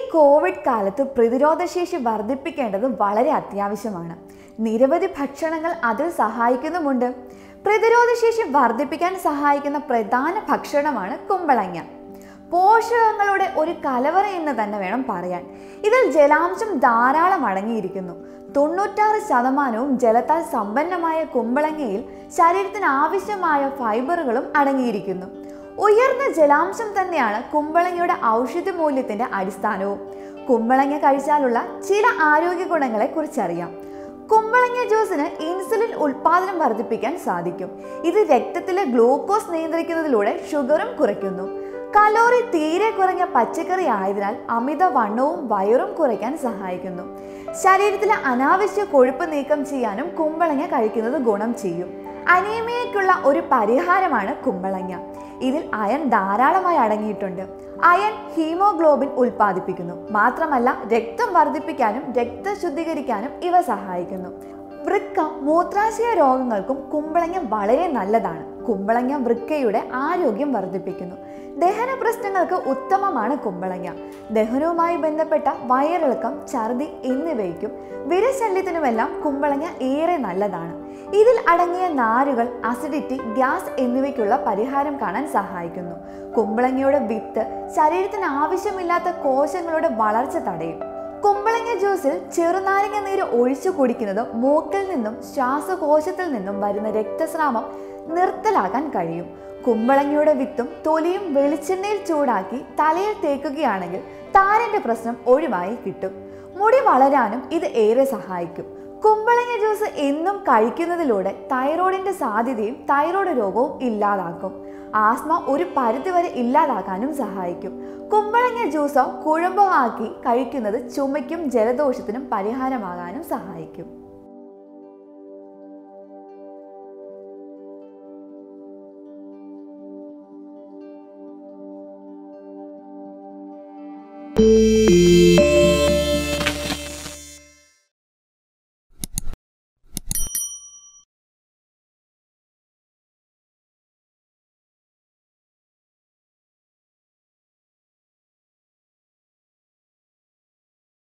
Covid കാലത്ത് പ്രതിരോധശേഷി വർദ്ധിപ്പിക്കേണ്ടത് വളരെ അത്യാവശ്യമാണ് നിരവധി ഭക്ഷണങ്ങൾ അതിൽ സഹായിക്കുന്നുമുണ്ട് പ്രതിരോധശേഷി വർദ്ധിപ്പിക്കാൻ സഹായിക്കുന്ന പ്രധാന ഭക്ഷണമാണ് കുമ്പളങ്ങ പോഷകങ്ങളുടെ ഒരു കലവറ എന്ന് തന്നെ വേണം പറയാൻ ഇതിൽ ജലാംശം ധാരാളം അടങ്ങിയിരിക്കുന്നു തൊണ്ണൂറ്റാറ് ശതമാനവും ജലത്താൽ സമ്പന്നമായ കുമ്പളങ്ങയിൽ ശരീരത്തിന് ആവശ്യമായ ഫൈബറുകളും അടങ്ങിയിരിക്കുന്നു ഉയർന്ന ജലാംശം തന്നെയാണ് കുമ്പളങ്ങയുടെ ഔഷധ മൂല്യത്തിന്റെ അടിസ്ഥാനവും കുമ്പളങ്ങ കഴിച്ചാലുള്ള ചില ആരോഗ്യ ഗുണങ്ങളെ കുറിച്ചറിയാം കുമ്പളങ്ങ ജ്യൂസിന് ഇൻസുലിൻ ഉൽപാദനം വർദ്ധിപ്പിക്കാൻ സാധിക്കും ഇത് രക്തത്തിലെ ഗ്ലൂക്കോസ് നിയന്ത്രിക്കുന്നതിലൂടെ ഷുഗറും കുറയ്ക്കുന്നു കലോറി തീരെ കുറഞ്ഞ പച്ചക്കറി ആയതിനാൽ അമിത വണ്ണവും വയറും കുറയ്ക്കാൻ സഹായിക്കുന്നു ശരീരത്തിലെ അനാവശ്യ കൊഴുപ്പ് നീക്കം ചെയ്യാനും കുമ്പളങ്ങ കഴിക്കുന്നത് ഗുണം ചെയ്യും അനീമിയയ്ക്കുള്ള ഒരു പരിഹാരമാണ് കുമ്പളങ്ങ ഇതിൽ അയൺ ധാരാളമായി അടങ്ങിയിട്ടുണ്ട് അയൺ ഹീമോഗ്ലോബിൻ ഉൽപ്പാദിപ്പിക്കുന്നു മാത്രമല്ല രക്തം വർദ്ധിപ്പിക്കാനും രക്തം ശുദ്ധീകരിക്കാനും ഇവ സഹായിക്കുന്നു വൃക്ക മൂത്രാശയ രോഗങ്ങൾക്കും കുമ്പളങ്ങ വളരെ നല്ലതാണ് കുമ്പളങ്ങ വൃക്കയുടെ ആരോഗ്യം വർദ്ധിപ്പിക്കുന്നു ദഹന പ്രശ്നങ്ങൾക്ക് ഉത്തമമാണ് കുമ്പളങ്ങ ദഹനവുമായി ബന്ധപ്പെട്ട വയറിളക്കം ഛർദി എന്നിവയ്ക്കും വിരശല്യത്തിനുമെല്ലാം കുമ്പളങ്ങ ഏറെ നല്ലതാണ് ഇതിൽ അടങ്ങിയ നാരുകൾ അസിഡിറ്റി ഗ്യാസ് എന്നിവയ്ക്കുള്ള പരിഹാരം കാണാൻ സഹായിക്കുന്നു കുമ്പളങ്ങയുടെ വിത്ത് ശരീരത്തിന് ആവശ്യമില്ലാത്ത കോശങ്ങളുടെ വളർച്ച തടയും കുമ്പളങ്ങ ജ്യൂസിൽ ചെറുനാരങ്ങ നീര് ഒഴിച്ചു കുടിക്കുന്നത് മൂക്കിൽ നിന്നും ശ്വാസകോശത്തിൽ നിന്നും വരുന്ന രക്തസ്രാവം നിർത്തലാക്കാൻ കഴിയും കുമ്പളങ്ങയുടെ വിത്തും തൊലിയും വെളിച്ചെണ്ണയിൽ ചൂടാക്കി തലയിൽ തേക്കുകയാണെങ്കിൽ താരന്റെ പ്രശ്നം ഒഴിവായി കിട്ടും മുടി വളരാനും ഇത് ഏറെ സഹായിക്കും കുമ്പളങ്ങ ജ്യൂസ് എന്നും കഴിക്കുന്നതിലൂടെ തൈറോയിഡിന്റെ സാധ്യതയും തൈറോയ്ഡ് രോഗവും ഇല്ലാതാക്കും ആസ്മ ഒരു പരിധിവരെ ഇല്ലാതാക്കാനും സഹായിക്കും കുമ്പളങ്ങ ജ്യൂസോ കുഴമ്പോ ആക്കി കഴിക്കുന്നത് ചുമയ്ക്കും ജലദോഷത്തിനും പരിഹാരമാകാനും സഹായിക്കും thank you